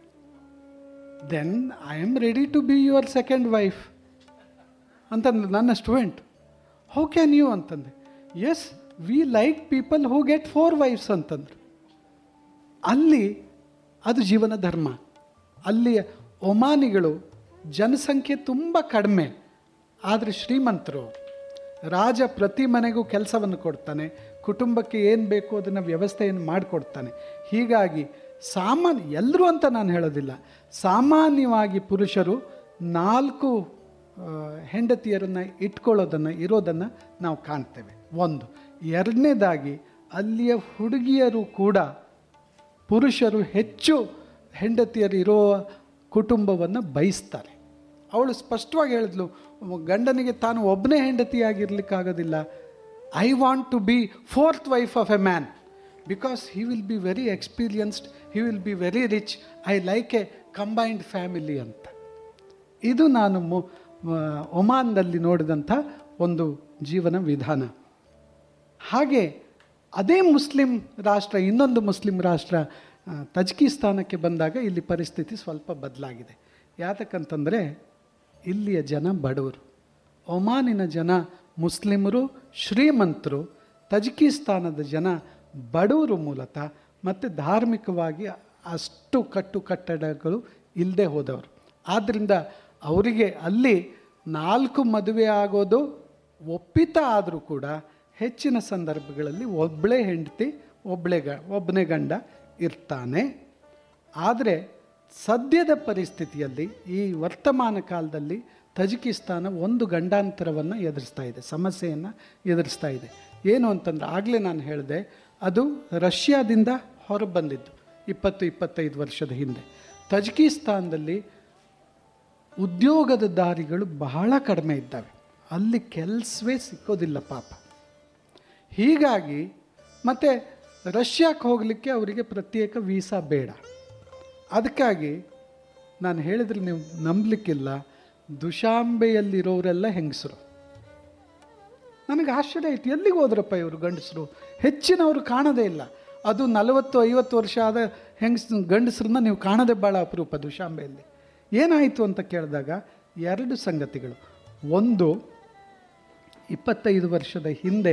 then I am ready to be your second wife ಅಂತಂದ್ರು ನನ್ನ ಸ್ಟೂಡೆಂಟ್ ಹೌ ಕ್ಯಾನ್ ಯು ಅಂತಂದೆ yes we like people who get four wives ಅಂತಂದ್ರು ಅಲ್ಲಿ ಅದು ಜೀವನ ಧರ್ಮ ಅಲ್ಲಿ ಒಮಾನಿಗಳು ಜನಸಂಖ್ಯೆ ತುಂಬ ಕಡಿಮೆ ಆದರೆ ಶ್ರೀಮಂತರು ರಾಜ ಪ್ರತಿ ಮನೆಗೂ ಕೆಲಸವನ್ನು ಕೊಡ್ತಾನೆ ಕುಟುಂಬಕ್ಕೆ ಏನು ಬೇಕು ಅದನ್ನು ವ್ಯವಸ್ಥೆಯನ್ನು ಮಾಡಿಕೊಡ್ತಾನೆ ಹೀಗಾಗಿ ಸಾಮಾನ್ಯ ಎಲ್ಲರೂ ಅಂತ ನಾನು ಹೇಳೋದಿಲ್ಲ ಸಾಮಾನ್ಯವಾಗಿ ಪುರುಷರು ನಾಲ್ಕು ಆ, ಹೆಂಡತಿಯರನ್ನು ಇಟ್ಕೊಳ್ಳೋದನ್ನು ಇರೋದನ್ನು ನಾವು ಕಾಣ್ತೇವೆ ಒಂದು ಎರಡನೇದಾಗಿ ಅಲ್ಲಿಯ ಹುಡುಗಿಯರು ಕೂಡ ಪುರುಷರು ಹೆಚ್ಚು ಹೆಂಡತಿಯರು ಇರೋ ಕುಟುಂಬವನ್ನು ಬಯಸ್ತಾರೆ ಅವಳು ಸ್ಪಷ್ಟವಾಗಿ ಹೇಳಿದ್ಲು ಗಂಡನಿಗೆ ತಾನು ಒಬ್ಬನೇ ಹೆಂಡತಿಯಾಗಿರ್ಲಿಕ್ಕಾಗೋದಿಲ್ಲ I want to be fourth wife of a man because he will be very experienced he will be very rich I like a combined family ಅಂತ ಇದು ನಾನು ಮು ಮ- ಒಮಾನ್ನಲ್ಲಿ ನೋಡಿದಂಥ ಒಂದು ಜೀವನ ವಿಧಾನ ಹಾಗೆ ಅದೇ ಮುಸ್ಲಿಂ ರಾಷ್ಟ್ರ ಇನ್ನೊಂದು ಮುಸ್ಲಿಂ ರಾಷ್ಟ್ರ ಆ, ತಜ್ಕಿಸ್ತಾನಕ್ಕೆ ಬಂದಾಗ ಇಲ್ಲಿ ಪರಿಸ್ಥಿತಿ ಸ್ವಲ್ಪ ಬದಲಾಗಿದೆ ಯಾತಕ್ಕಂತಂದರೆ ಇಲ್ಲಿಯ ಜನ ಬಡವರು ಒಮಾನಿನ ಜನ ಮುಸ್ಲಿಮರು ಶ್ರೀಮಂತರು ತಜ್ಕಿಸ್ತಾನದ ಜನ ಬಡವರು ಮೂಲತಃ ಮತ್ತು ಧಾರ್ಮಿಕವಾಗಿ ಅಷ್ಟು ಕಟ್ಟು ಕಟ್ಟಡಗಳು ಇಲ್ಲದೆ ಹೋದವರು ಆದ್ದರಿಂದ ಅವರಿಗೆ ಅಲ್ಲಿ ನಾಲ್ಕು ಮದುವೆ ಆಗೋದು ಒಪ್ಪಿತ ಆದರೂ ಕೂಡ ಹೆಚ್ಚಿನ ಸಂದರ್ಭಗಳಲ್ಲಿ ಒಬ್ಬಳೇ ಹೆಂಡತಿ ಒಬ್ಬಳೇ ಗ ಒಬ್ಬನೇ ಗಂಡ ಇರ್ತಾನೆ ಆದರೆ ಸದ್ಯದ ಪರಿಸ್ಥಿತಿಯಲ್ಲಿ ಈ ವರ್ತಮಾನ ಕಾಲದಲ್ಲಿ ತಜಿಕಿಸ್ತಾನ ಒಂದು ಗಂಡಾಂತರವನ್ನು ಎದುರಿಸ್ತಾ ಇದೆ ಸಮಸ್ಯೆಯನ್ನು ಎದುರಿಸ್ತಾ ಇದೆ ಏನು ಅಂತಂದ್ರೆ ಆಗಲೇ ನಾನು ಹೇಳಿದೆ ಅದು ರಷ್ಯಾದಿಂದ ಹೊರಬಂದಿದ್ದು ಇಪ್ಪತ್ತು ಇಪ್ಪತ್ತೈದು ವರ್ಷದ ಹಿಂದೆ ತಜಿಕಿಸ್ತಾನದಲ್ಲಿ ಉದ್ಯೋಗದ ದಾರಿಗಳು ಬಹಳ ಕಡಿಮೆ ಇದ್ದಾವೆ ಅಲ್ಲಿ ಕೆಲಸವೇ ಸಿಕ್ಕೋದಿಲ್ಲ ಪಾಪ ಹೀಗಾಗಿ ಮತ್ತು ರಷ್ಯಾಕ್ಕೆ ಹೋಗಲಿಕ್ಕೆ ಅವರಿಗೆ ಪ್ರತ್ಯೇಕ ವೀಸಾ ಬೇಡ ಅದಕ್ಕಾಗಿ ನಾನು ಹೇಳಿದ್ರೆ ನೀವು ನಂಬಲಿಕ್ಕಿಲ್ಲ ದುಶಾಂಬೆಯಲ್ಲಿರೋರೆಲ್ಲ ಹೆಂಗಸರು ನನಗೆ ಆಶ್ಚರ್ಯ ಆಯಿತು ಎಲ್ಲಿಗೆ ಹೋದ್ರಪ್ಪ ಇವರು ಗಂಡಸರು ಹೆಚ್ಚಿನವರು ಕಾಣದೇ ಇಲ್ಲ ಅದು ನಲವತ್ತು ಐವತ್ತು ವರ್ಷ ಆದ ಹೆಂಗಸ್ ಗಂಡಸರನ್ನ ನೀವು ಕಾಣದೆ ಭಾಳ ಅಪರೂಪ ದುಶಾಂಬೆಯಲ್ಲಿ ಏನಾಯಿತು ಅಂತ ಕೇಳಿದಾಗ ಎರಡು ಸಂಗತಿಗಳು ಒಂದು ಇಪ್ಪತ್ತೈದು ವರ್ಷದ ಹಿಂದೆ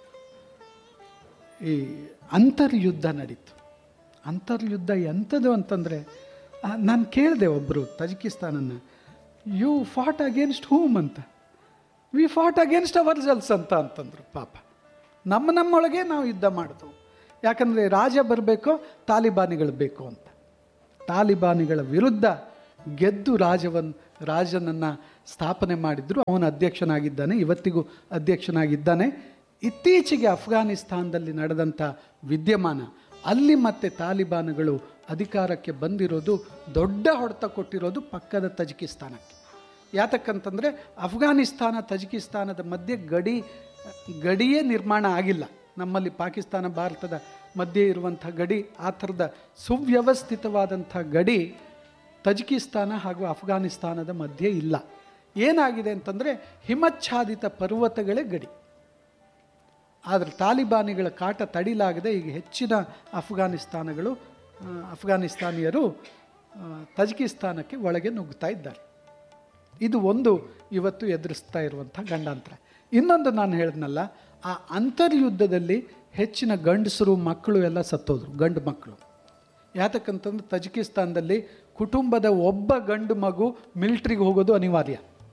ಈ ಅಂತರ್ಯುದ್ಧ ನಡೀತು ಅಂತರ್ಯುದ್ಧ ಎಂಥದ್ದು ಅಂತಂದರೆ ನಾನು ಕೇಳಿದೆ ಒಬ್ಬರು ತಜಿಕಿಸ್ತಾನನ್ನು ಯು ಫಾಟ್ ಅಗೇನ್ಸ್ಟ್ ಹೂಮ್ ಅಂತ we fought against our girls ಅಂತ ಅಂತಂದರು ಪಾಪ ನಮ್ಮ ನಮ್ಮೊಳಗೆ ನಾವು ಯುದ್ಧ ಮಾಡಿದ್ವು ಯಾಕಂದರೆ ರಾಜ ಬರಬೇಕೋ ತಾಲಿಬಾನಿಗಳು ಬೇಕು ಅಂತ ತಾಲಿಬಾನಿಗಳ ವಿರುದ್ಧ ಗೆದ್ದು ರಾಜವನ್ ರಾಜನನ್ನು ಸ್ಥಾಪನೆ ಮಾಡಿದ್ರು ಅವನು ಅಧ್ಯಕ್ಷನಾಗಿದ್ದಾನೆ ಇವತ್ತಿಗೂ ಅಧ್ಯಕ್ಷನಾಗಿದ್ದಾನೆ ಇತ್ತೀಚೆಗೆ ಅಫ್ಘಾನಿಸ್ತಾನದಲ್ಲಿ ನಡೆದಂಥ ವಿದ್ಯಮಾನ ಅಲ್ಲಿ ಮತ್ತೆ ತಾಲಿಬಾನ್ಗಳು ಅಧಿಕಾರಕ್ಕೆ ಬಂದಿರೋದು ದೊಡ್ಡ ಹೊಡೆತ ಕೊಟ್ಟಿರೋದು ಪಕ್ಕದ ತಜಿಕಿಸ್ತಾನಕ್ಕೆ ಯಾತಕ್ಕಂತಂದರೆ ಅಫ್ಘಾನಿಸ್ತಾನ ತಜಿಕಿಸ್ತಾನದ ಮಧ್ಯೆ ಗಡಿ ಗಡಿಯೇ ನಿರ್ಮಾಣ ಆಗಿಲ್ಲ ನಮ್ಮಲ್ಲಿ ಪಾಕಿಸ್ತಾನ ಭಾರತದ ಮಧ್ಯೆ ಇರುವಂಥ ಗಡಿ ಆ ಥರದ ಸುವ್ಯವಸ್ಥಿತವಾದಂಥ ಗಡಿ ತಜಿಕಿಸ್ತಾನ ಹಾಗೂ ಅಫ್ಘಾನಿಸ್ತಾನದ ಮಧ್ಯೆ ಇಲ್ಲ ಏನಾಗಿದೆ ಅಂತಂದರೆ ಹಿಮಚ್ಛಾದಿತ ಪರ್ವತಗಳೇ ಗಡಿ ಆದರೆ ತಾಲಿಬಾನಿಗಳ ಕಾಟ ತಡಿಲಾಗದೆ ಈಗ ಹೆಚ್ಚಿನ ಅಫ್ಘಾನಿಸ್ತಾನಗಳು ಆ, ಅಫ್ಘಾನಿಸ್ತಾನಿಯರು ಆ, ತಜಿಕಿಸ್ತಾನಕ್ಕೆ ಒಳಗೆ ನುಗ್ಗುತ್ತಾ ಇದ್ದಾರೆ ಇದು ಒಂದು ಇವತ್ತು ಎದುರಿಸ್ತಾ ಇರುವಂಥ ಗಂಡಾಂತರ ಇನ್ನೊಂದು ನಾನು ಹೇಳಿದ್ನಲ್ಲ ಆ ಅಂತರ್ಯುದ್ಧದಲ್ಲಿ ಹೆಚ್ಚಿನ ಗಂಡಸರು ಮಕ್ಕಳು ಎಲ್ಲ ಸತ್ತೋದ್ರು ಗಂಡು ಮಕ್ಕಳು ಯಾತಕ್ಕಂತಂದ್ರೆ ತಜಿಕಿಸ್ತಾನದಲ್ಲಿ ಕುಟುಂಬದ ಒಬ್ಬ ಗಂಡು ಮಗು ಮಿಲ್ಟ್ರಿಗೆ ಹೋಗೋದು ಅನಿವಾರ್ಯ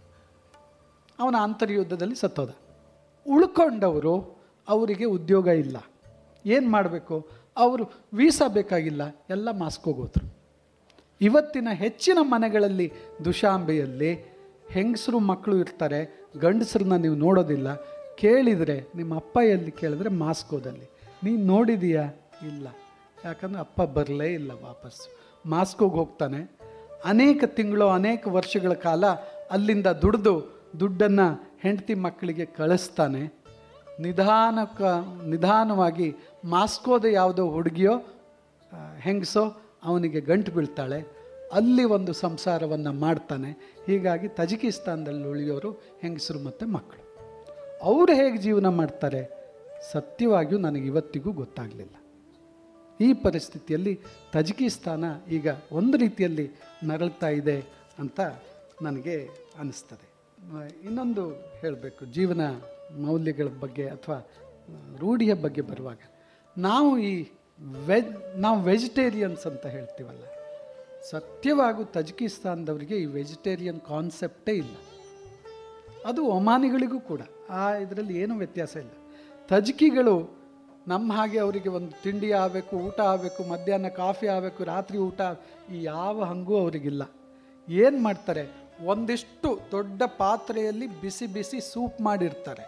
ಅವನ ಅಂತರ್ಯುದ್ಧದಲ್ಲಿ ಸತ್ತೋದ ಉಳ್ಕೊಂಡವರು ಅವರಿಗೆ ಉದ್ಯೋಗ ಇಲ್ಲ ಏನು ಮಾಡಬೇಕು ಅವರು ವೀಸಾ ಬೇಕಾಗಿಲ್ಲ ಎಲ್ಲ ಮಾಸ್ಕೋಗೆ ಹೋದ್ರು ಇವತ್ತಿನ ಹೆಚ್ಚಿನ ಮನೆಗಳಲ್ಲಿ ದುಶಾಂಬೆಯಲ್ಲಿ ಹೆಂಗಸರು ಮಕ್ಕಳು ಇರ್ತಾರೆ ಗಂಡಸರನ್ನ ನೀವು ನೋಡೋದಿಲ್ಲ ಕೇಳಿದರೆ ನಿಮ್ಮ ಅಪ್ಪ ಎಲ್ಲಿ ಕೇಳಿದ್ರೆ ಮಾಸ್ಕೋದಲ್ಲಿ ನೀನು ನೋಡಿದೀಯಾ ಇಲ್ಲ ಯಾಕಂದ್ರೆ ಅಪ್ಪ ಬರಲೇ ಇಲ್ಲ ವಾಪಸ್ ಮಾಸ್ಕೋಗೆ ಹೋಗ್ತಾನೆ ಅನೇಕ ತಿಂಗಳು ಅನೇಕ ವರ್ಷಗಳ ಕಾಲ ಅಲ್ಲಿಂದ ದುಡಿದು ದುಡ್ಡನ್ನು ಹೆಂಡತಿ ಮಕ್ಕಳಿಗೆ ಕಳಿಸ್ತಾನೆ ನಿಧಾನಕ ನಿಧಾನವಾಗಿ ಮಾಸ್ಕೋದ ಯಾವುದೋ ಹುಡುಗಿಯೋ ಆ, ಹೆಂಗಸೋ ಅವನಿಗೆ ಗಂಟು ಬೀಳ್ತಾಳೆ ಅಲ್ಲಿ ಒಂದು ಸಂಸಾರವನ್ನು ಮಾಡ್ತಾನೆ ಹೀಗಾಗಿ ತಜಿಕಿಸ್ತಾನದಲ್ಲಿ ಉಳಿಯೋರು ಹೆಂಗಸರು ಮತ್ತು ಮಕ್ಕಳು ಅವರು ಹೇಗೆ ಜೀವನ ಮಾಡ್ತಾರೆ ಸತ್ಯವಾಗಿಯೂ ನನಗೆ ಇವತ್ತಿಗೂ ಗೊತ್ತಾಗಲಿಲ್ಲ ಈ ಪರಿಸ್ಥಿತಿಯಲ್ಲಿ ತಜಿಕಿಸ್ತಾನ ಈಗ ಒಂದು ರೀತಿಯಲ್ಲಿ ನರಳ್ತಾ ಇದೆ ಅಂತ ನನಗೆ ಅನಿಸ್ತದೆ ಆ, ಇನ್ನೊಂದು ಹೇಳಬೇಕು ಜೀವನ ಮೌಲ್ಯಗಳ ಬಗ್ಗೆ ಅಥವಾ ರೂಢಿಯ ಬಗ್ಗೆ ಬರುವಾಗ ನಾವು ಈ ವೆಜ್ ನಾವು ವೆಜಿಟೇರಿಯನ್ಸ್ ಅಂತ ಹೇಳ್ತೀವಲ್ಲ ಸತ್ಯವಾಗೂ ತಜಿಕಿಸ್ತಾನದವರಿಗೆ ಈ ವೆಜಿಟೇರಿಯನ್ ಕಾನ್ಸೆಪ್ಟೇ ಇಲ್ಲ ಅದು ಒಮಾನಿಗಳಿಗೂ ಕೂಡ ಆ ಇದರಲ್ಲಿ ಏನೂ ವ್ಯತ್ಯಾಸ ಇಲ್ಲ ತಜ್ಕಿಗಳು ನಮ್ಮ ಹಾಗೆ ಅವರಿಗೆ ಒಂದು ತಿಂಡಿ ಆಗಬೇಕು ಊಟ ಆಗಬೇಕು ಮಧ್ಯಾಹ್ನ ಕಾಫಿ ಆಗಬೇಕು ರಾತ್ರಿ ಊಟ ಈ ಯಾವ ಹಂಗೂ ಅವರಿಗಿಲ್ಲ ಏನು ಮಾಡ್ತಾರೆ ಒಂದಿಷ್ಟು ದೊಡ್ಡ ಪಾತ್ರೆಯಲ್ಲಿ ಬಿಸಿ ಬಿಸಿ ಸೂಪ್ ಮಾಡಿರ್ತಾರೆ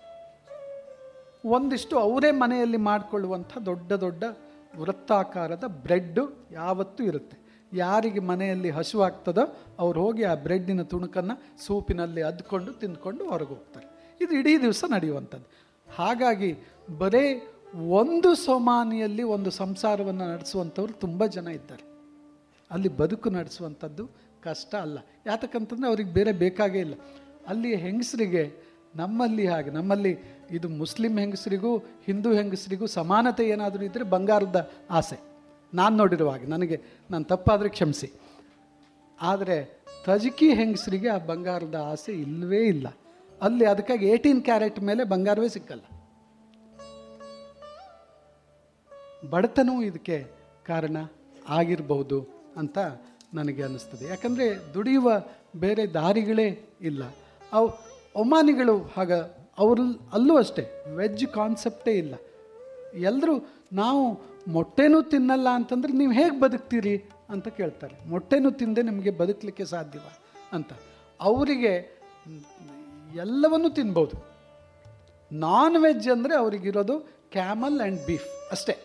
ಒಂದಿಷ್ಟು ಅವರೇ ಮನೆಯಲ್ಲಿ ಮಾಡಿಕೊಳ್ಳುವಂಥ ದೊಡ್ಡ ದೊಡ್ಡ ವೃತ್ತಾಕಾರದ ಬ್ರೆಡ್ಡು ಯಾವತ್ತೂ ಇರುತ್ತೆ ಯಾರಿಗೆ ಮನೆಯಲ್ಲಿ ಹಸುವಾಗ್ತದೋ ಅವ್ರು ಹೋಗಿ ಆ ಬ್ರೆಡ್ಡಿನ ತುಣುಕನ್ನು ಸೂಪಿನಲ್ಲಿ ಅದ್ಕೊಂಡು ತಿಂದ್ಕೊಂಡು ಹೊರಗೆ ಹೋಗ್ತಾರೆ ಇದು ಇಡೀ ದಿವಸ ನಡೆಯುವಂಥದ್ದು ಹಾಗಾಗಿ ಬರೇ ಒಂದು ಸೊಮಾನಿಯಲ್ಲಿ ಒಂದು ಸಂಸಾರವನ್ನು ನಡೆಸುವಂಥವ್ರು ತುಂಬ ಜನ ಇದ್ದಾರೆ ಅಲ್ಲಿ ಬದುಕು ನಡೆಸುವಂಥದ್ದು ಕಷ್ಟ ಅಲ್ಲ ಯಾತಕ್ಕಂತಂದರೆ ಅವ್ರಿಗೆ ಬೇರೆ ಬೇಕಾಗೇ ಇಲ್ಲ ಅಲ್ಲಿ ಹೆಂಗಸರಿಗೆ ನಮ್ಮಲ್ಲಿ ಹಾಗೆ ನಮ್ಮಲ್ಲಿ ಇದು ಮುಸ್ಲಿಂ ಹೆಂಗಸರಿಗೂ ಹಿಂದೂ ಹೆಂಗಸರಿಗೂ ಸಮಾನತೆ ಏನಾದರೂ ಇದ್ದರೆ ಬಂಗಾರದ ಆಸೆ ನಾನು ನೋಡಿರುವ ಹಾಗೆ ನನಗೆ ನಾನು ತಪ್ಪಾದರೆ ಕ್ಷಮಿಸಿ ಆದರೆ ತಜಿಕಿ ಹೆಂಗಸರಿಗೆ ಆ ಬಂಗಾರದ ಆಸೆ ಇಲ್ಲವೇ ಇಲ್ಲ ಅಲ್ಲಿ ಅದಕ್ಕಾಗಿ ಏಯ್ಟೀನ್ ಕ್ಯಾರೆಟ್ ಮೇಲೆ ಬಂಗಾರವೇ ಸಿಕ್ಕಲ್ಲ ಬಡತನವೂ ಇದಕ್ಕೆ ಕಾರಣ ಆಗಿರಬಹುದು ಅಂತ ನನಗೆ ಅನ್ನಿಸ್ತದೆ ಯಾಕಂದರೆ ದುಡಿಯುವ ಬೇರೆ ದಾರಿಗಳೇ ಇಲ್ಲ ಅವು ಒಮಾನಿಗಳು ಆಗ ಅವರು ಅಲ್ಲೂ ಅಷ್ಟೇ ವೆಜ್ ಕಾನ್ಸೆಪ್ಟೇ ಇಲ್ಲ ಎಲ್ಲರೂ ನಾವು ಮೊಟ್ಟೆನೂ ತಿನ್ನಲ್ಲ ಅಂತಂದ್ರೆ ನೀವು ಹೇಗೆ ಬದುಕ್ತೀರಿ ಅಂತ ಕೇಳ್ತಾರೆ ಮೊಟ್ಟೆನೂ ತಿಂದೆ ನಿಮಗೆ ಬದುಕಲಿಕ್ಕೆ ಸಾಧ್ಯವ ಅಂತ ಅವರಿಗೆ ಎಲ್ಲವನ್ನೂ ತಿನ್ಬೋದು ನಾನ್ ವೆಜ್ ಅಂದರೆ ಅವರಿಗಿರೋದು ಕ್ಯಾಮಲ್ ಆ್ಯಂಡ್ ಬೀಫ್ ಅಷ್ಟೇ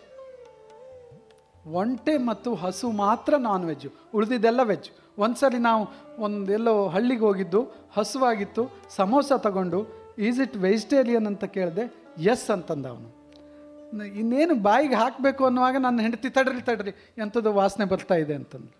ಒಂಟೆ ಮತ್ತು ಹಸು ಮಾತ್ರ ನಾನ್ ವೆಜ್ಜು ಉಳಿದಿದ್ದೆಲ್ಲ ವೆಜ್ ಒಂದ್ಸರಿ ನಾವು ಒಂದೆಲ್ಲೋ ಹಳ್ಳಿಗೆ ಹೋಗಿದ್ದು ಹಸುವಾಗಿತ್ತು ಸಮೋಸ ತಗೊಂಡು ಈಸ್ ಇಟ್ ವೆಜಿಟೇರಿಯನ್ ಅಂತ ಕೇಳಿದೆ ಎಸ್ ಅಂತಂದ ಅವನು ನ- ಇನ್ನೇನು ಬಾಯಿಗೆ ಹಾಕಬೇಕು ಅನ್ನುವಾಗ ನನ್ನ ಹೆಂಡತಿ ತಡ್ರಿ ತಡ್ರಿ ಎಂಥದ್ದು ವಾಸನೆ ಬರ್ತಾ ಇದೆ ಅಂತಂದು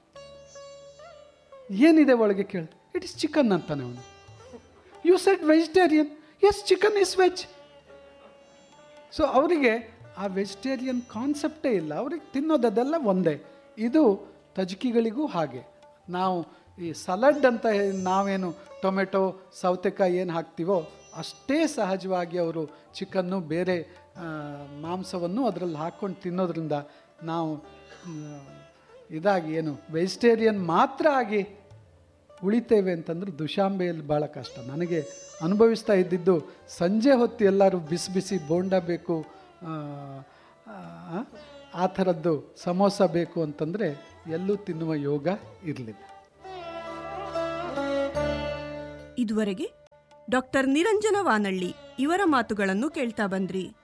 ಏನಿದೆ ಒಳಗೆ ಕೇಳಿ ಇಟ್ ಇಸ್ ಚಿಕನ್ ಅಂತಾನೆ ಅವನು you said vegetarian yes chicken is veg so ಅವರಿಗೆ ಆ ವೆಜಿಟೇರಿಯನ್ ಕಾನ್ಸೆಪ್ಟೇ ಇಲ್ಲ ಅವ್ರಿಗೆ ತಿನ್ನೋದೆಲ್ಲ ಒಂದೇ ಇದು ತಜ್ಕಿಗಳಿಗೂ ಹಾಗೆ ನಾವು ಈ ಸಲಾಡ್ ಅಂತ ಏನ್ ನಾವೇನು ಟೊಮೆಟೊ ಸೌತೆಕಾಯಿ ಏನು ಹಾಕ್ತೀವೋ ಅಷ್ಟೇ ಸಹಜವಾಗಿ ಅವರು ಚಿಕನ್ನು ಬೇರೆ ಆ, ಮಾಂಸವನ್ನು ಅದರಲ್ಲಿ ಹಾಕ್ಕೊಂಡು ತಿನ್ನೋದ್ರಿಂದ ನಾವು ಮ್, ಇದಾಗಿ ಏನು ವೆಜಿಟೇರಿಯನ್ ಮಾತ್ರ ಆಗಿ ಉಳಿತೇವೆ ಅಂತಂದ್ರೆ ದುಶಾಂಬೆಯಲ್ಲಿ ಭಾಳ ಕಷ್ಟ ನನಗೆ ಅನುಭವಿಸ್ತಾ ಇದ್ದಿದ್ದು ಸಂಜೆ ಹೊತ್ತು ಎಲ್ಲರೂ ಬಿಸಿ ಬಿಸಿ ಬೋಂಡ ಬೇಕು ಆ, ಆ, ಆ ಥರದ್ದು ಸಮೋಸ ಬೇಕು ಅಂತಂದರೆ ಎಲ್ಲೂ ತಿನ್ನುವ ಯೋಗ ಇರಲಿಲ್ಲ ಇದುವರೆಗೆ ಡಾಕ್ಟರ್ ನಿರಂಜನ ವಾನಳ್ಳಿ ಇವರ ಮಾತುಗಳನ್ನು ಕೇಳ್ತಾ ಬಂದ್ರಿ